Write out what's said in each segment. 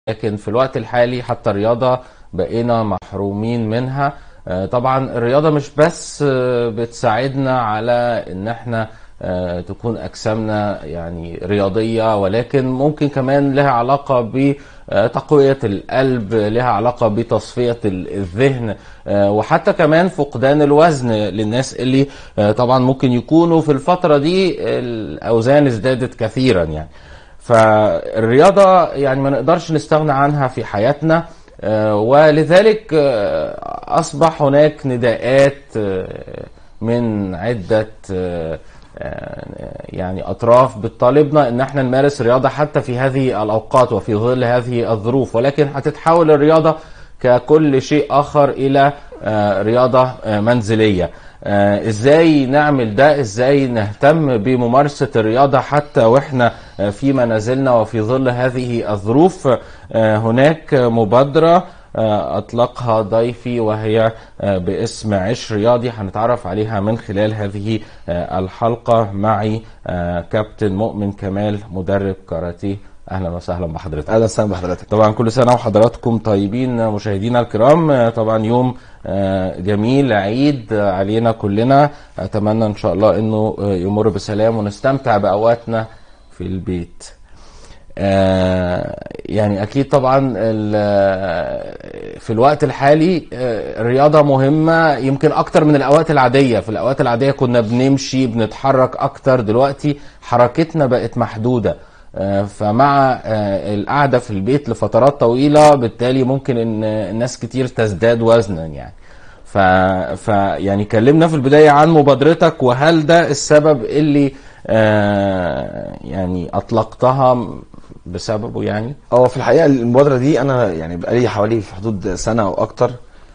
لكن في الوقت الحالي حتى الرياضة بقينا محرومين منها آه، طبعا الرياضة مش بس آه، بتساعدنا على ان احنا آه، تكون اجسامنا يعني رياضية ولكن ممكن كمان لها علاقة بتقوية القلب لها علاقة بتصفية ال- الذهن آه، وحتى كمان فقدان الوزن للناس اللي آه، طبعا ممكن يكونوا في الفترة دي الاوزان ازدادت كثيرا يعني فالرياضة يعني ما نقدرش نستغنى عنها في حياتنا آه، ولذلك آه، أصبح هناك نداءات آه، من عدة آه، آه، يعني أطراف بتطالبنا إن احنا نمارس رياضة حتى في هذه الأوقات وفي ظل هذه الظروف ولكن هتتحول الرياضة ككل شيء آخر إلى آه، رياضة آه، منزلية آه، ازاي نعمل ده ازاي نهتم بممارسة الرياضة حتى واحنا آه، في منازلنا وفي ظل هذه الظروف آه، هناك مبادرة آه، أطلقها ضيفي وهي آه، باسم عش رياضي هنتعرف عليها من خلال هذه آه، الحلقة معي آه، كابتن مؤمن كمال مدرب كاراتيه أهلا وسهلا بحضرتك اهلا وسهلا بحضرتك طبعا كل سنة وحضراتكم طيبين مشاهدينا الكرام آه، طبعا يوم آه، جميل عيد آه، علينا كلنا أتمنى إن شاء الله إنه آه، يمر بسلام ونستمتع بأوقاتنا في البيت آه، يعني أكيد طبعا ال- آه، في الوقت الحالي آه، الرياضة مهمة يمكن أكتر من الأوقات العادية في الأوقات العادية كنا بنمشي بنتحرك أكتر دلوقتي حركتنا بقت محدودة آه، فمع آه، القعدة في البيت لفترات طويلة بالتالي ممكن ان الناس كتير تزداد وزنا يعني ف... ف يعني كلمنا في البداية عن مبادرتك وهل ده السبب اللي آه يعني أطلقتها بسببه يعني هو في الحقيقه المبادره دي انا يعني بقالي حوالي في حدود سنه او اكتر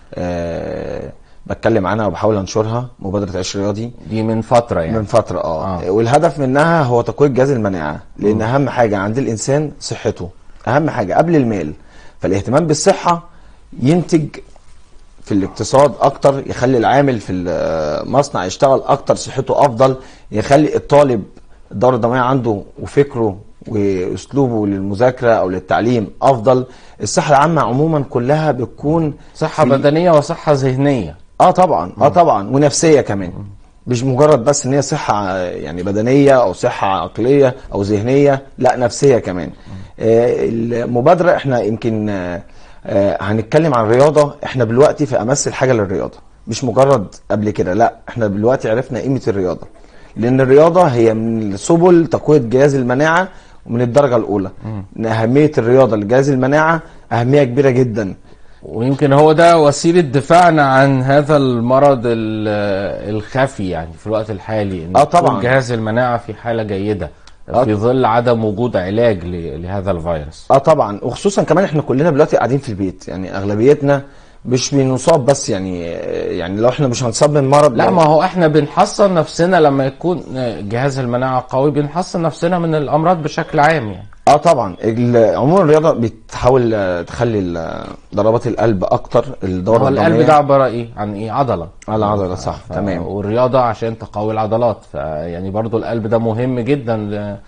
أه بتكلم عنها وبحاول انشرها مبادره عيش رياضي دي من فترة يعني من فتره اه, آه. والهدف منها هو تقويه جهاز المناعه لان اهم حاجه عند الانسان صحته اهم حاجه قبل المال فالاهتمام بالصحه ينتج في الاقتصاد اكتر يخلي العامل في المصنع يشتغل اكتر صحته افضل يخلي الطالب الدوره الدمويه عنده وفكره واسلوبه للمذاكره او للتعليم افضل الصحه العامه عموما كلها بتكون صحة في- بدنية وصحة ذهنية اه طبعا اه طبعا ونفسيه كمان مش مجرد بس ان هي صحه يعني بدنيه او صحه عقليه او ذهنيه لا نفسيه كمان آه المبادره احنا يمكن آه آه هنتكلم عن الرياضه احنا دلوقتي في امس الحاجه للرياضه مش مجرد قبل كده لا احنا دلوقتي عرفنا قيمه الرياضه لان الرياضه هي من سبل تقويه جهاز المناعه ومن الدرجه الاولى ان اهميه الرياضه لجهاز المناعه اهميه كبيره جدا ويمكن هو ده وسيلة دفاعنا عن هذا المرض ال- الخفي يعني في الوقت الحالي ان آه يكون طبعاً. جهاز المناعة في حالة جيدة آه. في ظل عدم وجود علاج ل- لهذا الفيروس اه طبعا وخصوصا كمان احنا كلنا دلوقتي قاعدين في البيت يعني اغلبيتنا مش بنصاب بس يعني يعني لو احنا مش هنصاب من مرض لا ما هو احنا بنحصن نفسنا لما يكون جهاز المناعة قوي بنحصن نفسنا من الامراض بشكل عام يعني اه طبعا ال- عموما الرياضه بتحاول آه، تخلي ال- ضربات القلب اكتر الدوره هو القلب الدموية ده عبارة ايه عن ايه عضلة على العضله صح ف- تمام والرياضة عشان تقوي العضلات فيعني برضو القلب ده مهم جدا ل-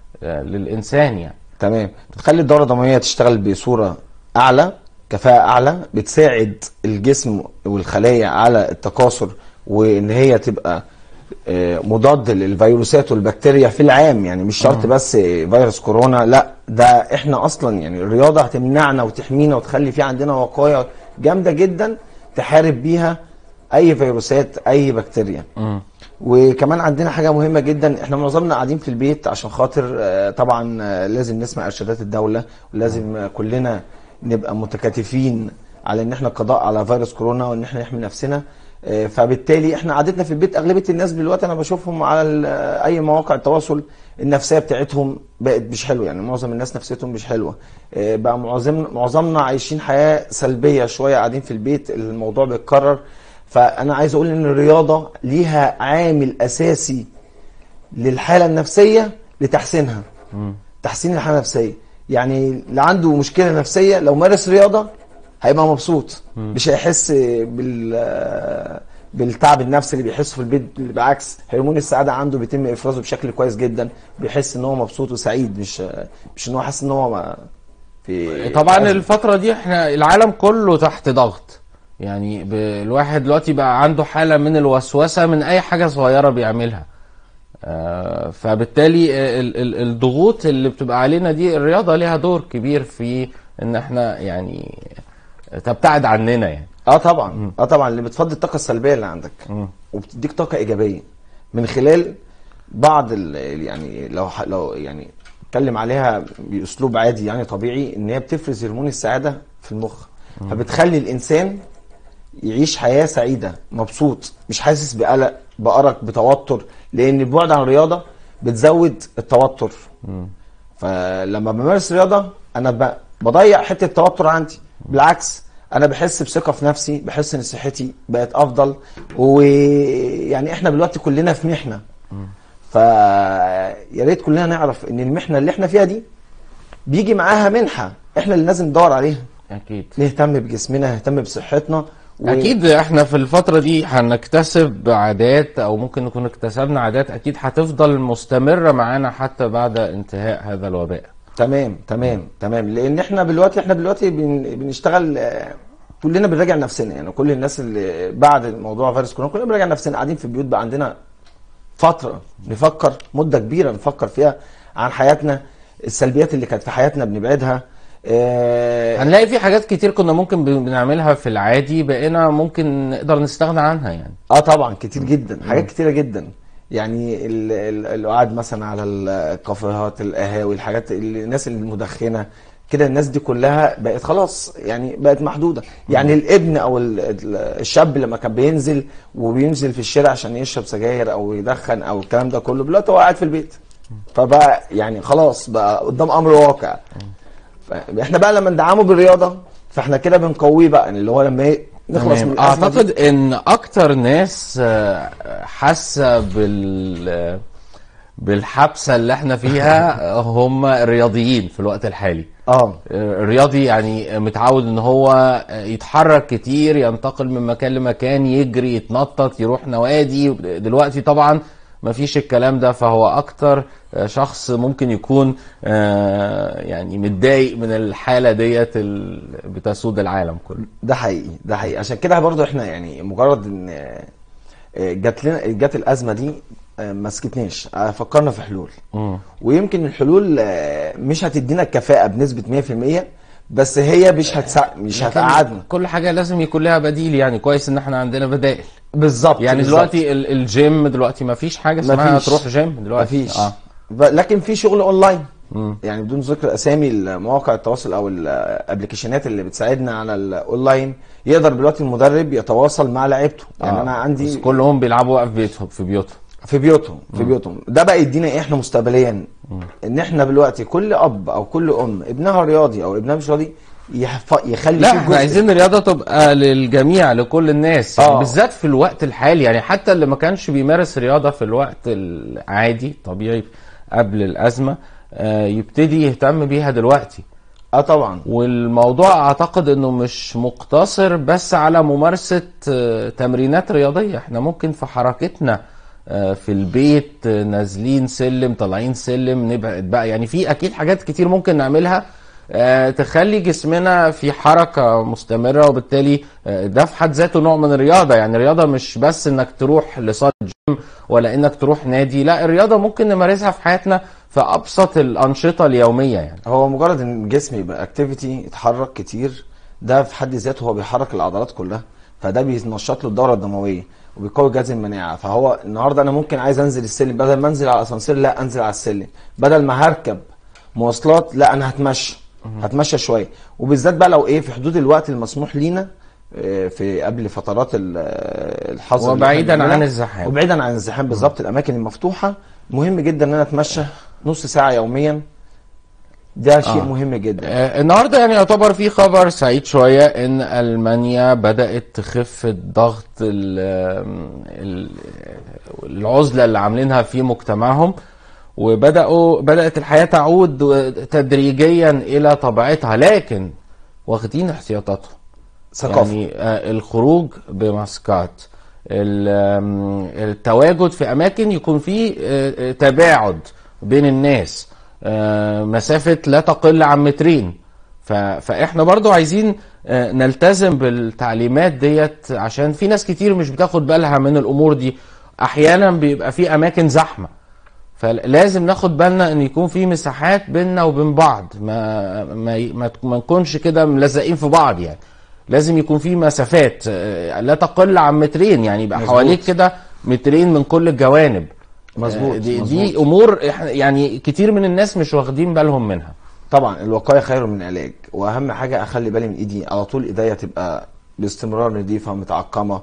للإنسان يعني تمام بتخلي الدوره الدمويه تشتغل بصوره اعلى كفاءه اعلى بتساعد الجسم والخلايا على التكاثر وان هي تبقى آه، مضاد للفيروسات والبكتيريا في العام يعني مش شرط بس فيروس كورونا لا ده احنا اصلا يعني الرياضه هتمنعنا وتحمينا وتخلي في عندنا وقايه جامده جدا تحارب بيها اي فيروسات اي بكتيريا وكمان عندنا حاجه مهمه جدا احنا معظمنا قاعدين في البيت عشان خاطر آه، طبعا آه، لازم نسمع ارشادات الدوله ولازم آه، كلنا نبقى متكاتفين على ان احنا القضاء على فيروس كورونا وان احنا نحمي نفسنا آه، فبالتالي احنا قعدتنا في البيت اغلبيه الناس دلوقتي انا بشوفهم على ال- آه، اي مواقع التواصل النفسيه بتاعتهم بقت مش حلوه يعني معظم الناس نفسيتهم مش حلوه آه، بقى معظم معظمنا عايشين حياه سلبيه شويه قاعدين في البيت الموضوع بيتكرر فانا عايز اقول ان الرياضه ليها عامل اساسي للحاله النفسيه لتحسينها تحسين الحاله النفسيه يعني اللي عنده مشكله نفسيه لو مارس رياضه هيبقى مبسوط مش هيحس بال بالتعب النفسي اللي بيحسه في البيت بالعكس هرمون السعاده عنده بيتم افرازه بشكل كويس جدا بيحس ان هو مبسوط وسعيد مش مش ان هو حاسس ان هو ما- في طبعا أزمة. الفترة دي احنا العالم كله تحت ضغط يعني ب- الواحد دلوقتي بقى عنده حالة من الوسوسة من أي حاجة صغيرة بيعملها آه، فبالتالي ال- ال- الضغوط اللي بتبقى علينا دي الرياضة ليها دور كبير في إن احنا يعني تبتعد عننا يعني اه طبعا اه طبعا اللي بتفضي الطاقه السلبيه اللي عندك وبتديك طاقه ايجابيه من خلال بعض ال يعني لو ح- لو يعني اتكلم عليها باسلوب عادي يعني طبيعي ان هي بتفرز هرمون السعاده في المخ فبتخلي الانسان يعيش حياه سعيده مبسوط مش حاسس بقلق بأرق بتوتر لان البعد عن الرياضه بتزود التوتر فلما بمارس رياضه انا ب- بضيع حته التوتر عندي بالعكس انا بحس بثقه في نفسي بحس ان صحتي بقت افضل ويعني احنا دلوقتي كلنا في محنه فيا ريت كلنا نعرف ان المحنه اللي احنا فيها دي بيجي معاها منحه احنا اللي لازم ندور عليها أكيد نهتم بجسمنا نهتم بصحتنا و... اكيد احنا في الفترة دي هنكتسب عادات او ممكن نكون اكتسبنا عادات اكيد هتفضل مستمرة معانا حتى بعد انتهاء هذا الوباء تمام تمام تمام لان احنا دلوقتي احنا دلوقتي بن... بنشتغل آه، كلنا بنراجع نفسنا يعني كل الناس اللي بعد موضوع فيروس كورونا كلنا بنراجع نفسنا قاعدين في البيوت بقى عندنا فتره نفكر مده كبيره نفكر فيها عن حياتنا السلبيات اللي كانت في حياتنا بنبعدها آه، هنلاقي في حاجات كتير كنا ممكن بن- بنعملها في العادي بقينا ممكن نقدر نستغنى عنها يعني اه طبعا كتير جدا حاجات كتيره جدا يعني ال- ال- القعاد مثلا على الكافيهات القهاوي الحاجات اللي- الناس المدخنه كده الناس دي كلها بقت خلاص يعني بقت محدوده يعني الابن او ال- ال- الشاب لما كان بينزل وبينزل في الشارع عشان يشرب سجاير او يدخن او الكلام ده كله دلوقتي هو قاعد في البيت فبقى يعني خلاص بقى قدام امر واقع فاحنا بقى لما ندعمه بالرياضه فاحنا كده بنقويه بقى اللي هو لما ايه نخلص تمام. من الأزمة دي. اعتقد ان اكتر ناس آه، حاسه بال بالحبسه اللي احنا فيها هم الرياضيين في الوقت الحالي اه الرياضي يعني متعود ان هو يتحرك كتير ينتقل من مكان لمكان يجري يتنطط يروح نوادي دلوقتي طبعا مفيش الكلام ده فهو اكتر شخص ممكن يكون آه، يعني متضايق من الحالة ديت ال- بتسود العالم كله ده حقيقي ده حقيقي عشان كده برضو احنا يعني مجرد ان آه، آه، جات لنا جات الازمه دي آه، ما سكتناش آه، فكرنا في حلول ويمكن الحلول آه، مش هتدينا الكفاءه بنسبه 100% بس هي مش هتسا... مش هتقعدنا كل حاجة لازم يكون لها بديل يعني كويس ان احنا عندنا بدائل بالظبط يعني بالظبط. دلوقتي ال- الجيم دلوقتي ما فيش حاجة اسمها مفيش. تروح جيم دلوقتي مفيش اه ب- لكن في شغل اونلاين يعني بدون ذكر اسامي مواقع التواصل او الابلكيشنات اللي بتساعدنا على الاونلاين يقدر دلوقتي المدرب يتواصل مع لعيبته يعني آه. انا عندي بس كلهم بيلعبوا بقى في بيتهم في بيوتهم في بيوتهم في بيوتهم ده بقى يدينا ايه احنا مستقبليا ان احنا دلوقتي كل اب او كل ام ابنها رياضي او ابنها مش رياضي يحف... يخلي لا فيه احنا جزء عايزين الرياضه تبقى للجميع لكل الناس يعني آه. بالذات في الوقت الحالي يعني حتى اللي ما كانش بيمارس رياضه في الوقت العادي طبيعي قبل الازمه آه، يبتدي يهتم بيها دلوقتي اه طبعا والموضوع اعتقد انه مش مقتصر بس على ممارسه آه، تمرينات رياضيه احنا ممكن في حركتنا آه، في البيت آه، نازلين سلم طالعين سلم نبعد بقى يعني في اكيد حاجات كتير ممكن نعملها آه، تخلي جسمنا في حركة مستمرة وبالتالي آه، ده في حد ذاته نوع من الرياضة يعني الرياضة مش بس انك تروح لصالة جيم ولا انك تروح نادي لا الرياضة ممكن نمارسها في حياتنا في ابسط الانشطة اليومية يعني هو مجرد ان الجسم يبقى اكتيفيتي يتحرك كتير ده في حد ذاته هو بيحرك العضلات كلها فده بينشط له الدوره الدمويه وبيقوي جهاز المناعه فهو النهارده انا ممكن عايز انزل السلم بدل ما انزل على الاسانسير لا انزل على السلم بدل ما هركب مواصلات لا انا هتمشى هتمشى شويه وبالذات بقى لو ايه في حدود الوقت المسموح لينا آه، في قبل فترات ال- آه، الحظر اللي وبعيداً إحنا بنعملها. عن الزحام. وبعيدا عن الزحام بالظبط الاماكن المفتوحه مهم جدا ان انا اتمشى نص ساعه يوميا ده شيء آه. مهم جدا آه، النهارده يعني يعتبر في خبر سعيد شويه ان المانيا بدات تخف الضغط ال- ال- العزله اللي عاملينها في مجتمعهم وبداوا بدات الحياه تعود تدريجيا الى طبيعتها لكن واخدين احتياطاتهم ثقافه يعني آه، الخروج بماسكات ال- آم، التواجد في اماكن يكون فيه آه، آه، تباعد بين الناس آه، مسافة لا تقل عن مترين ف... فاحنا برضو عايزين آه، نلتزم بالتعليمات ديت عشان في ناس كتير مش بتاخد بالها من الامور دي احيانا بيبقى في اماكن زحمه فلازم ناخد بالنا ان يكون في مساحات بيننا وبين بعض ما ما ي- ما, ت- ما نكونش كده ملزقين في بعض يعني لازم يكون في مسافات آه، لا تقل عن مترين يعني يبقى مظبوط. حواليك كده مترين من كل الجوانب مظبوط، آه، دي, مظبوط. دي امور إحنا- يعني كتير من الناس مش واخدين بالهم منها طبعا الوقايه خير من العلاج واهم حاجه اخلي بالي من ايدي على طول ايديا تبقى باستمرار نظيفه متعقمه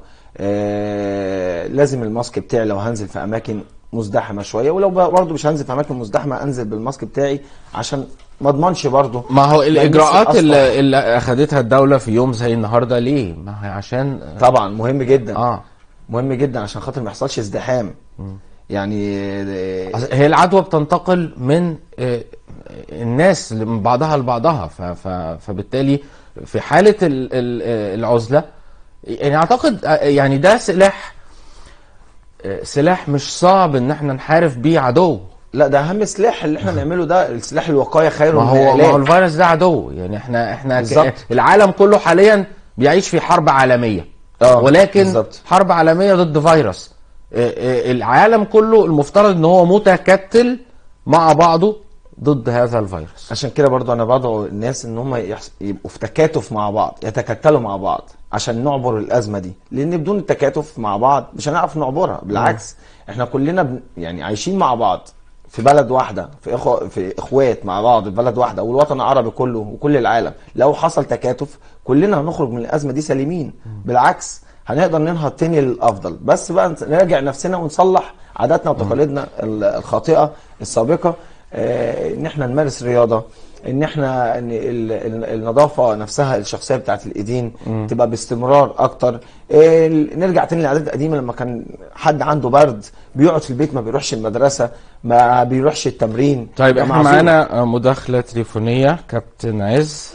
آه لازم الماسك بتاعي لو هنزل في اماكن مزدحمه شويه ولو برضه مش هنزل في اماكن مزدحمه انزل بالماسك بتاعي عشان ما اضمنش برضه ما هو الاجراءات الناس اللي, اللي اخدتها الدوله في يوم زي النهارده ليه ما هي عشان طبعا مهم جدا اه مهم جدا عشان خاطر ما يحصلش ازدحام يعني آه، هي العدوى بتنتقل من آه، الناس من بعضها لبعضها ف- ف- فبالتالي في حالة ال- ال- آه، العزلة يعني اعتقد آه، يعني ده سلاح آه، سلاح مش صعب ان احنا نحارب بيه عدو لا ده اهم سلاح اللي احنا نعمله ده السلاح الوقايه خير ما من هو ما هو العلاج الفيروس ده عدو يعني احنا احنا ك- بالظبط. العالم كله حاليا بيعيش في حرب عالمية آه، ولكن بالظبط. حرب عالمية ضد فيروس آه، آه، العالم كله المفترض ان هو متكتل مع بعضه ضد هذا الفيروس عشان كده برضو انا بدعو الناس ان هم يحس... يبقوا في تكاتف مع بعض يتكتلوا مع بعض عشان نعبر الازمه دي لان بدون التكاتف مع بعض مش هنعرف نعبرها بالعكس احنا كلنا بن... يعني عايشين مع بعض في بلد واحده في إخو... في اخوات مع بعض في بلد واحده والوطن العربي كله وكل العالم لو حصل تكاتف كلنا هنخرج من الازمه دي سالمين بالعكس هنقدر ننهض تاني للافضل بس بقى نراجع نفسنا ونصلح عاداتنا وتقاليدنا ال- الخاطئه السابقه آه، ان احنا نمارس رياضه ان احنا ان ال- ال- النظافه نفسها الشخصيه بتاعت الايدين تبقى باستمرار اكتر آه، ال- نرجع تاني للعادات القديمه لما كان حد عنده برد بيقعد في البيت ما بيروحش المدرسه ما بيروحش التمرين طيب ده احنا معذور. معانا مداخلة تليفونية كابتن عز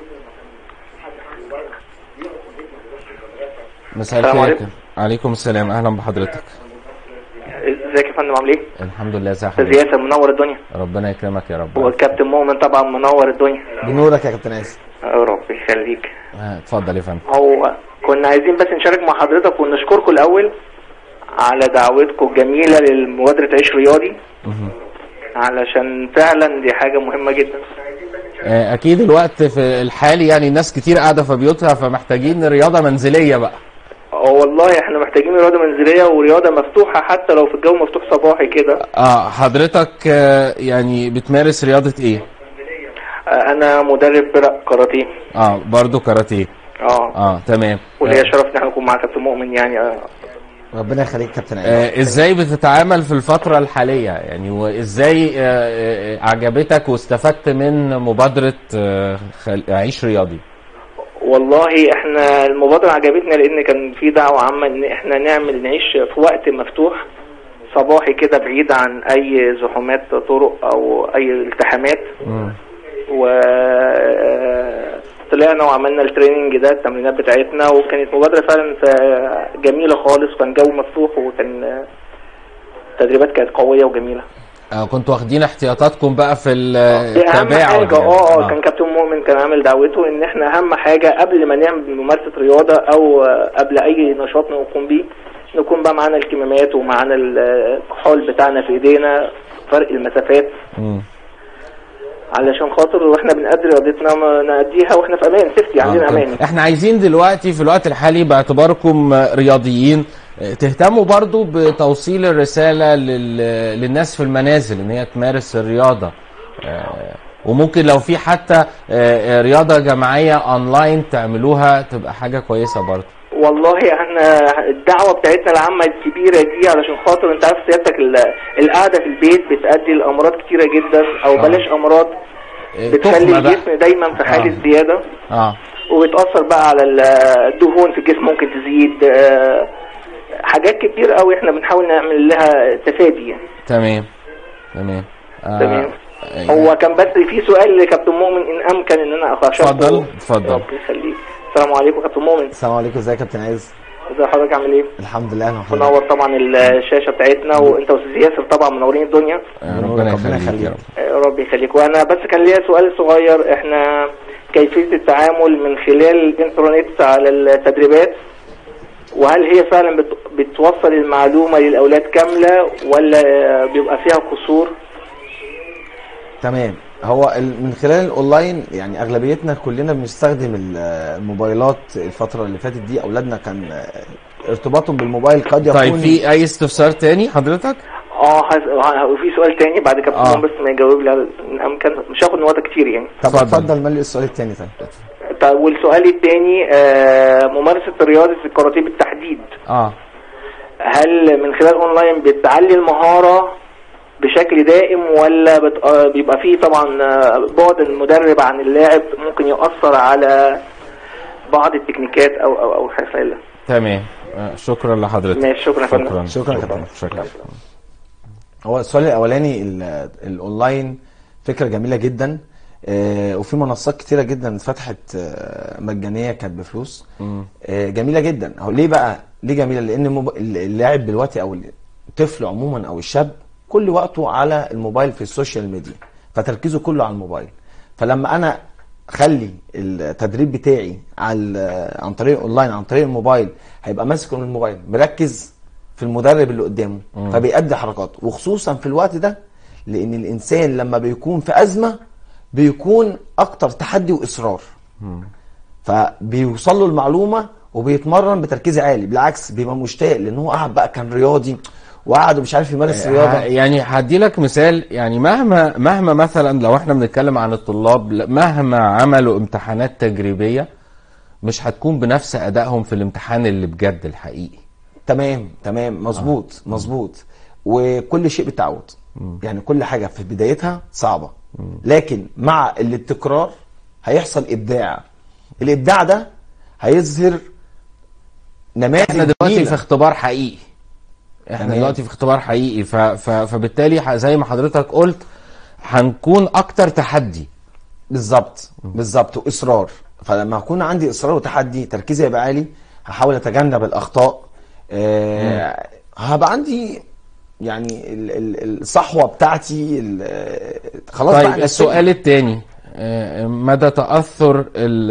مساء السلام الخير عليكم. عليكم السلام اهلا بحضرتك ازيك يا فندم عامل ايه؟ الحمد لله ازي استاذ حضرتك ياسر منور الدنيا ربنا يكرمك يا رب والكابتن مؤمن طبعا منور الدنيا بنورك يا كابتن عايز يا رب يخليك آه، اتفضل يا فندم هو كنا عايزين بس نشارك مع حضرتك ونشكركم الاول على دعوتكم الجميله لمبادره عيش رياضي علشان فعلا دي حاجه مهمه جدا آه، اكيد الوقت في الحالي يعني الناس كتير قاعده في بيوتها فمحتاجين رياضه منزليه بقى اه والله احنا محتاجين رياضه منزليه ورياضه مفتوحه حتى لو في الجو مفتوح صباحي كده اه حضرتك آه، يعني بتمارس رياضه ايه آه، انا مدرب فرق كاراتيه اه برضو كاراتيه اه اه تمام وليا آه، شرف ان احنا نكون مع كابتن مؤمن يعني آه، ربنا يخليك يا كابتن عايز آه، ازاي بتتعامل في الفترة الحالية يعني وازاي آه، آه، عجبتك واستفدت من مبادرة آه، خل- عيش رياضي والله احنا المبادرة عجبتنا لان كان في دعوة عامة ان احنا نعمل نعيش في وقت مفتوح صباحي كده بعيد عن اي زحومات طرق او اي التحامات مم. و طلعنا وعملنا التريننج ده التمرينات بتاعتنا وكانت مبادرة فعلا ف- جميلة خالص وكان جو مفتوح وكان التدريبات كانت قوية وجميلة آه، كنتوا واخدين احتياطاتكم بقى في دي اهم التباعد حاجه يعني. اه اه كان كابتن مؤمن كان عامل دعوته ان احنا اهم حاجه قبل ما نعمل ممارسه رياضه او آه، قبل اي نشاط نقوم بيه نكون بقى معانا الكمامات ومعانا الكحول بتاعنا في ايدينا فرق المسافات مم. علشان خاطر واحنا بنأدي رياضتنا ما نأديها واحنا في امان سيفتي عندنا آه، امان طيب. احنا عايزين دلوقتي في الوقت الحالي باعتباركم رياضيين آه، تهتموا برضو بتوصيل الرسالة لل... للناس في المنازل ان هي تمارس الرياضة آه، وممكن لو في حتى آه، آه، رياضة جماعية اونلاين تعملوها تبقى حاجة كويسة برضو والله احنا الدعوه بتاعتنا العامه الكبيره دي علشان خاطر انت عارف سيادتك ال- القعده في البيت بتؤدي لامراض كتيره جدا او آه. بلاش امراض آه، بتخلي تخمة بقى. الجسم دايما في حاله آه. زياده اه وبتأثر بقى على ال- الدهون في الجسم ممكن تزيد آه، حاجات كتير قوي احنا بنحاول نعمل لها تفادي يعني تمام تمام آه، تمام آه، هو كان بس في سؤال لكابتن مؤمن ان امكن ان انا اشاركه اتفضل، اتفضل. ربنا يخليك السلام عليكم كابتن مؤمن السلام عليكم ازيك يا كابتن عايز ازي حضرتك عامل ايه؟ الحمد لله انا وحضرتك. منور طبعا الشاشه بتاعتنا وانت واستاذ ياسر طبعا منورين الدنيا آه، ربنا ربنا يخليك. يخليك يا رب آه، ربي يخليك وانا بس كان ليا سؤال صغير احنا كيفيه التعامل من خلال الانترنت على التدريبات وهل هي فعلا بت- بتوصل المعلومه للاولاد كامله ولا بيبقى فيها قصور تمام هو ال- من خلال الاونلاين يعني اغلبيتنا كلنا بنستخدم ال- الموبايلات الفتره اللي فاتت دي اولادنا كان آه، ارتباطهم بالموبايل قد يكون طيب في اي استفسار تاني حضرتك اه هس- ه- وفي سؤال تاني بعد كابتن آه. آه. بس ما يجاوب لي على امكان مش هاخد من وقتك كتير يعني طب اتفضل. اتفضل مالي السؤال الثاني طيب طيب والسؤال التاني آه ممارسه رياضه الكاراتيه بالتحديد اه هل من خلال اونلاين بتعلي المهاره بشكل دائم ولا بت... آه، بيبقى فيه طبعا آه، بعد المدرب عن اللاعب ممكن يؤثر على بعض التكنيكات او او او حاجه تمام آه، شكرا لحضرتك ماشي، شكرا يا فندم. شكرا شكرا يا كابتن. شكرا هو السؤال الاولاني ال- الاونلاين فكره جميله جدا آه، وفي منصات كتيره جدا اتفتحت آه، مجانيه كانت بفلوس آه، جميله جدا هو ليه بقى ليه جميله لان الموب- اللاعب دلوقتي او الطفل عموما او الشاب كل وقته على الموبايل في السوشيال ميديا فتركيزه كله على الموبايل فلما انا اخلي التدريب بتاعي على عن طريق اونلاين عن طريق الموبايل هيبقى ماسك من الموبايل مركز في المدرب اللي قدامه فبيأدي حركات وخصوصا في الوقت ده لان الانسان لما بيكون في ازمه بيكون اكتر تحدي واصرار فبيوصل له المعلومه وبيتمرن بتركيز عالي بالعكس بيبقى مشتاق لان هو قعد بقى كان رياضي وقعد ومش عارف يمارس ه- رياضه يعني هدي لك مثال يعني مهما مهما مثلا لو احنا بنتكلم عن الطلاب ل- مهما عملوا امتحانات تجريبيه مش هتكون بنفس ادائهم في الامتحان اللي بجد الحقيقي تمام تمام مظبوط مظبوط وكل شيء بالتعود يعني كل حاجه في بدايتها صعبه لكن مع التكرار هيحصل ابداع الابداع ده هيظهر نماذج احنا دلوقتي جديدة. في اختبار حقيقي احنا تمام. دلوقتي في اختبار حقيقي ف... ف... فبالتالي ح- زي ما حضرتك قلت هنكون اكتر تحدي بالظبط بالظبط واصرار فلما اكون عندي اصرار وتحدي تركيزي هيبقى عالي هحاول اتجنب الاخطاء آه هبقى عندي يعني ال- ال- الصحوه بتاعتي ال- آه، خلاص طيب بقى أنا السؤال الثاني مدى تاثر ال-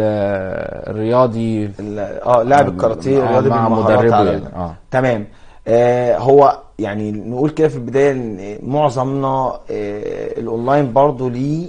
الرياضي ال- اه لاعب الكاراتيه مع- الرياضي مع بالمهارات مدربه على يعني، ال- آه. تمام آه هو يعني نقول كده في البدايه ان معظمنا آه الاونلاين برضو ليه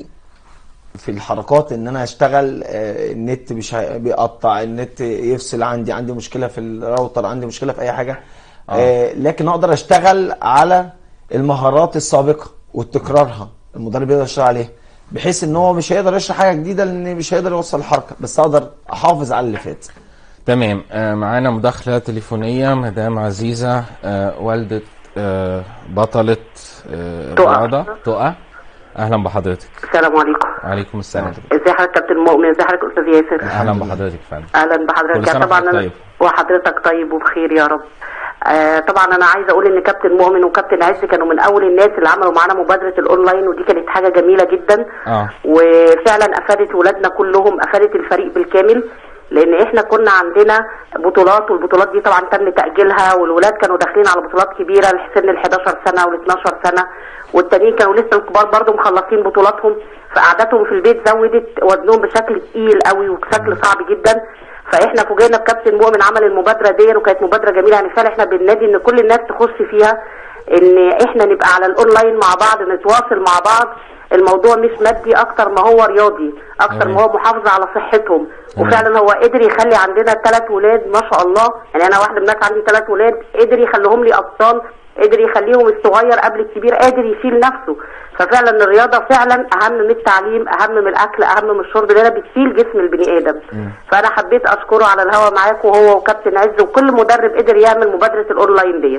في الحركات ان انا اشتغل آه النت مش هي- بيقطع النت يفصل عندي عندي مشكله في الراوتر عندي مشكله في اي حاجه آه لكن اقدر اشتغل على المهارات السابقه وتكرارها المدرب يقدر يشتغل عليها بحيث ان هو مش هيقدر يشرح حاجه جديده لان مش هيقدر يوصل الحركه بس اقدر احافظ على اللي فات تمام آه، معانا مداخلة تليفونية مدام عزيزة آه، والدة آه، بطلة آه، تقى. الرياضة تقى أهلا بحضرتك السلام عليكم وعليكم السلام ازي حضرتك كابتن مؤمن ازي حضرتك استاذ ياسر أهلا بحضرتك فندم اهلا كل بحضرتك سنة طبعا وحضرتك أنا طيب. وحضرتك طيب وبخير يا رب آه طبعا انا عايزه اقول ان كابتن مؤمن وكابتن عز كانوا من اول الناس اللي عملوا معانا مبادره الاونلاين ودي كانت حاجه جميله جدا اه وفعلا افادت ولادنا كلهم افادت الفريق بالكامل لان احنا كنا عندنا بطولات والبطولات دي طبعا تم تاجيلها والولاد كانوا داخلين على بطولات كبيره لسن ال 11 سنه وال 12 سنه والتانيين كانوا لسه الكبار برضو مخلصين بطولاتهم فقعدتهم في البيت زودت وزنهم بشكل تقيل قوي وبشكل صعب جدا فاحنا فوجئنا بكابتن مؤمن عمل المبادره دي وكانت مبادره جميله يعني فعلا احنا بننادي ان كل الناس تخش فيها ان احنا نبقى على الاونلاين مع بعض نتواصل مع بعض الموضوع مش مادي اكتر ما هو رياضي اكتر ما هو محافظه على صحتهم وفعلا هو قدر يخلي عندنا ثلاث ولاد ما شاء الله يعني انا واحده من الناس عندي ثلاث ولاد قدر يخليهم لي ابطال قدر يخليهم الصغير قبل الكبير قادر يشيل نفسه ففعلا الرياضه فعلا اهم من التعليم اهم من الاكل اهم من الشرب لانها بتشيل جسم البني ادم فانا حبيت اشكره على الهوا معاكم هو وكابتن عز وكل مدرب قدر يعمل مبادره الاونلاين ديت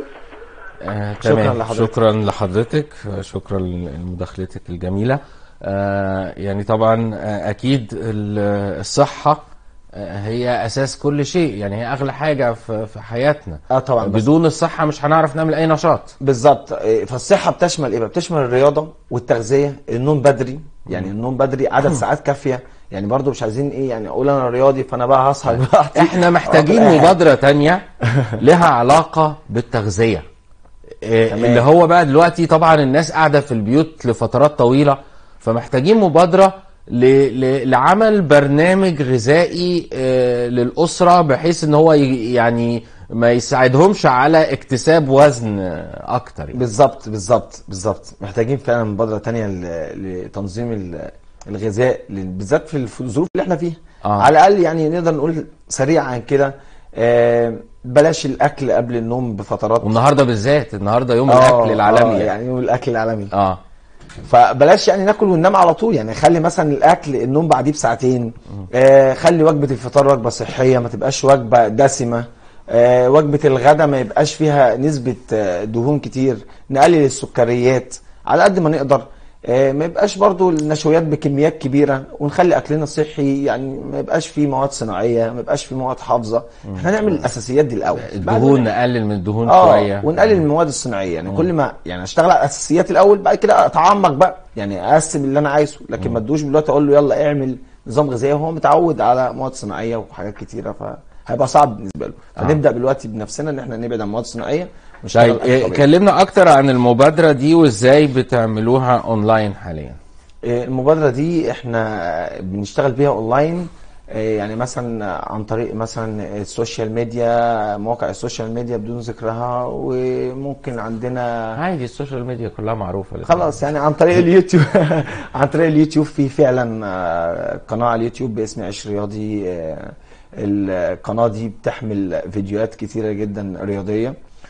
آه، شكراً تمام لحضرتك. شكرا لحضرتك آه، شكرا لمداخلتك الجميلة آه، يعني طبعا آه، أكيد ال- الصحة آه، هي أساس كل شيء يعني هي أغلى حاجة في في حياتنا اه طبعا بس بدون الصحة مش هنعرف نعمل أي نشاط بالظبط إيه، فالصحه بتشمل ايه بقى بتشمل الرياضه والتغذيه النوم بدري يعني النوم بدري عدد ساعات كافيه يعني برضو مش عايزين ايه يعني اقول انا رياضي فانا بقى هسهر براحتي احنا محتاجين آه، مبادرة تانية لها علاقة بالتغذية إيه، تمام. اللي هو بقى دلوقتي طبعا الناس قاعدة في البيوت لفترات طويلة فمحتاجين مبادرة ل... ل... لعمل برنامج غذائي آه، للاسره بحيث ان هو ي... يعني ما يساعدهمش على اكتساب وزن آه، اكتر يعني. بالظبط بالظبط بالظبط محتاجين فعلا مبادره تانية ل- لتنظيم ال- الغذاء ل- بالذات في الف- الظروف اللي احنا فيها آه. على الاقل يعني نقدر نقول سريعا كده آه، بلاش الاكل قبل النوم بفترات والنهارده بالذات النهارده يوم آه، الاكل العالمي آه، يعني. يعني يوم الاكل العالمي اه فبلاش يعني ناكل وننام على طول يعني خلي مثلا الاكل النوم بعديه بساعتين آه خلي وجبه الفطار وجبه صحيه ما تبقاش وجبه دسمه آه وجبه الغداء ما يبقاش فيها نسبه آه دهون كتير نقلل السكريات على قد ما نقدر آه ما يبقاش برضو النشويات بكميات كبيره ونخلي اكلنا صحي يعني ما يبقاش فيه مواد صناعيه ما يبقاش فيه مواد حافظه احنا نعمل الاساسيات دي الاول بعد الدهون ما- نقلل من الدهون اه شويه ونقلل المواد الصناعيه يعني كل ما يعني اشتغل على الاساسيات الاول بعد كده اتعمق بقى يعني اقسم اللي انا عايزه لكن ما ادوش دلوقتي اقول له يلا اعمل نظام غذائي وهو متعود على مواد صناعيه وحاجات كتيره فهيبقى صعب بالنسبه له فنبدا دلوقتي بنفسنا ان احنا نبعد عن المواد الصناعيه ونشتغل طيب أكل إيه، طبيعي. كلمنا اكتر عن المبادره دي وازاي بتعملوها اونلاين حاليا إيه، المبادرة دي احنا بنشتغل بيها اونلاين إيه، يعني مثلا عن طريق مثلا السوشيال ميديا مواقع السوشيال ميديا بدون ذكرها وممكن عندنا عادي السوشيال ميديا كلها معروفه خلاص يعني عن طريق اليوتيوب عن طريق اليوتيوب في فعلا آه، قناة على اليوتيوب باسم عيش رياضي آه، القناة دي بتحمل فيديوهات كتيرة جدا رياضية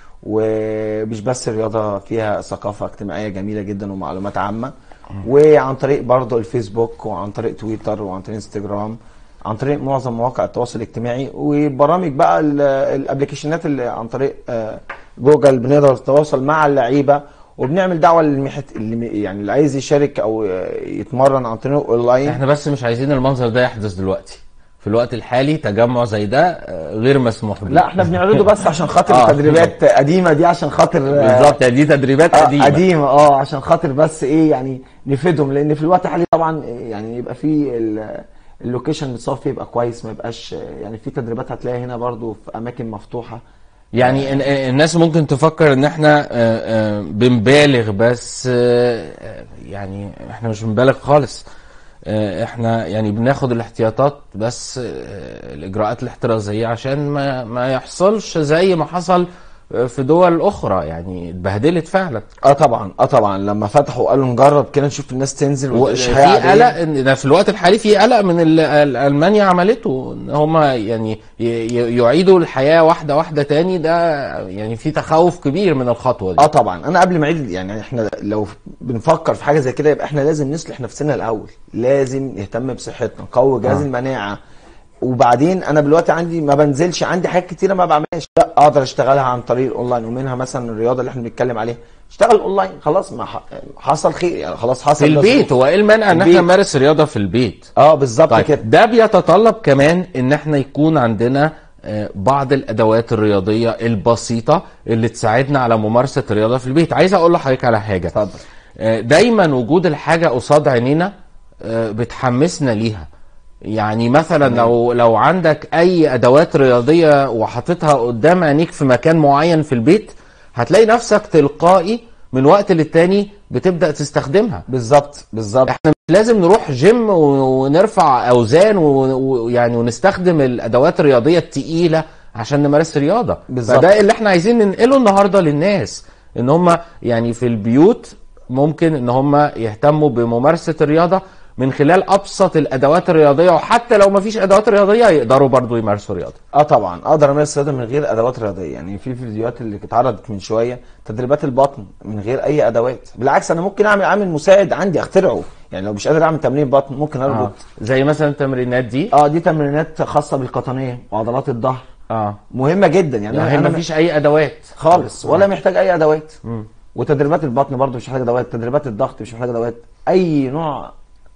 ومش بس الرياضة فيها ثقافة اجتماعية جميلة جدا ومعلومات عامة وعن طريق برضه الفيسبوك وعن طريق تويتر وعن طريق انستجرام عن طريق معظم مواقع التواصل الاجتماعي وبرامج بقى ال- الابلكيشنات اللي عن طريق آه، جوجل بنقدر نتواصل مع اللعيبه وبنعمل دعوه للمحت... اللي يعني اللي عايز يشارك او آه، يتمرن عن طريق اونلاين احنا بس مش عايزين المنظر ده يحدث دلوقتي في الوقت الحالي تجمع زي ده آه، غير مسموح به لا احنا بنعرضه بس عشان خاطر آه. تدريبات قديمه دي عشان خاطر آه، بالظبط يعني دي تدريبات آه، قديمه قديمه اه عشان خاطر بس ايه يعني نفيدهم لان في الوقت الحالي طبعا يعني يبقى في ال- اللوكيشن بتصور فيه يبقى كويس ما يبقاش يعني في تدريبات هتلاقيها هنا برضو في اماكن مفتوحه يعني ال- الناس ممكن تفكر ان احنا آه، آه، بنبالغ بس آه، آه، يعني احنا مش بنبالغ خالص آه، احنا يعني بناخد الاحتياطات بس آه، الاجراءات الاحترازيه عشان ما ما يحصلش زي ما حصل آه، في دول اخرى يعني اتبهدلت فعلا اه طبعا اه طبعا لما فتحوا قالوا نجرب كده نشوف الناس تنزل وتعيش وفي حياه عاديه قلق ان ده في الوقت الحالي في قلق من اللي ال- المانيا عملته ان هم يعني ي- ي- يعيدوا الحياه واحده واحده تاني ده يعني في تخوف كبير من الخطوه دي اه طبعا انا قبل ما اعيد يعني احنا لو بنفكر في حاجه زي كده يبقى احنا لازم نصلح نفسنا الاول لازم نهتم بصحتنا نقوي جهاز آه. المناعه وبعدين انا دلوقتي عندي ما بنزلش عندي حاجات كتيره ما بعملهاش لا اقدر اشتغلها عن طريق الاونلاين ومنها مثلا الرياضه اللي احنا بنتكلم عليها اشتغل اونلاين خلاص ما ح- حصل خير يعني خلاص حصل في ده البيت ظروف. هو ايه المانع ان البيت. احنا نمارس رياضه في البيت اه بالظبط طيب كده ده بيتطلب كمان ان احنا يكون عندنا آه، بعض الادوات الرياضيه البسيطه اللي تساعدنا على ممارسه الرياضه في البيت عايز اقول لحضرتك على حاجه اتفضل آه، دايما وجود الحاجه قصاد عينينا آه، بتحمسنا ليها يعني مثلا لو لو عندك اي ادوات رياضيه وحاططها قدام عينيك في مكان معين في البيت هتلاقي نفسك تلقائي من وقت للتاني بتبدا تستخدمها بالظبط بالظبط احنا مش لازم نروح جيم و- ونرفع اوزان و- ويعني ونستخدم الادوات الرياضيه التقيله عشان نمارس رياضه بالظبط. فده اللي احنا عايزين ننقله النهارده للناس ان هم يعني في البيوت ممكن ان هم يهتموا بممارسه الرياضه من خلال ابسط الادوات الرياضيه وحتى لو ما فيش ادوات رياضيه يقدروا برضو يمارسوا رياضه اه طبعا اقدر امارس رياضه من غير ادوات رياضيه يعني في فيديوهات اللي اتعرضت من شويه تدريبات البطن من غير اي ادوات بالعكس انا ممكن اعمل عامل مساعد عندي اخترعه يعني لو مش قادر اعمل تمرين بطن ممكن آه. اربط زي مثلا التمرينات دي اه دي تمرينات خاصه بالقطنيه وعضلات الظهر اه مهمه جدا يعني, يعني انا ما فيش اي ادوات خالص ولا محتاج اي ادوات مم. وتدريبات البطن برضو مش محتاج ادوات تدريبات الضغط مش محتاج ادوات اي نوع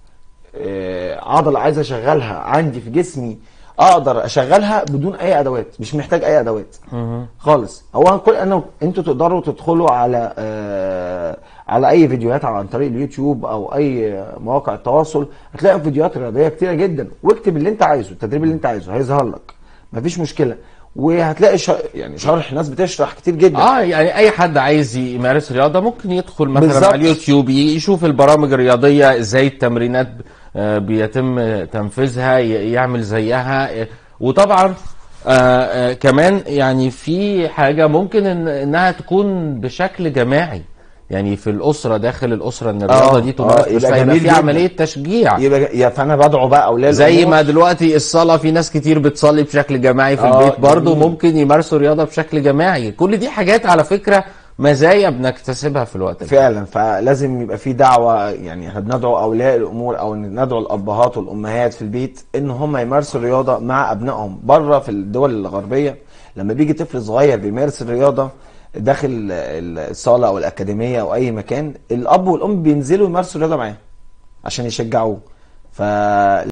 آه، عضله عايز اشغلها عندي في جسمي اقدر اشغلها بدون اي ادوات مش محتاج اي ادوات مهم. خالص هو كل انا انتوا تقدروا تدخلوا على آه على اي فيديوهات عن طريق اليوتيوب او اي مواقع التواصل هتلاقي فيديوهات رياضيه كتيره جدا واكتب اللي انت عايزه التدريب اللي انت عايزه هيظهر لك مفيش مشكله وهتلاقي ش... يعني شرح ناس بتشرح كتير جدا اه يعني اي حد عايز يمارس رياضه ممكن يدخل مثلا بالظبط. على اليوتيوب يشوف البرامج الرياضيه ازاي التمرينات آه، بيتم تنفيذها ي- يعمل زيها آه، وطبعا آه، آه، كمان يعني في حاجة ممكن إن انها تكون بشكل جماعي يعني في الأسرة داخل الأسرة إن الرياضة آه، دي آه، تمارس يبقى بس هيبقى جميل في جدا. عملية تشجيع يبقى يا فانا بدعو بقى اولياء زي الأمور ما دلوقتي الصلاة في ناس كتير بتصلي بشكل جماعي في آه، البيت برضه جميل. ممكن يمارسوا رياضة بشكل جماعي كل دي حاجات على فكرة مزايا بنكتسبها في الوقت الحالي فعلا فلازم يبقى في دعوه يعني احنا بندعو اولياء الامور او ندعو الابهات والامهات في البيت ان هم يمارسوا الرياضه مع ابنائهم بره في الدول الغربيه لما بيجي طفل صغير بيمارس الرياضه داخل الصاله او الاكاديميه او اي مكان الاب والام بينزلوا يمارسوا الرياضه معاه عشان يشجعوه ف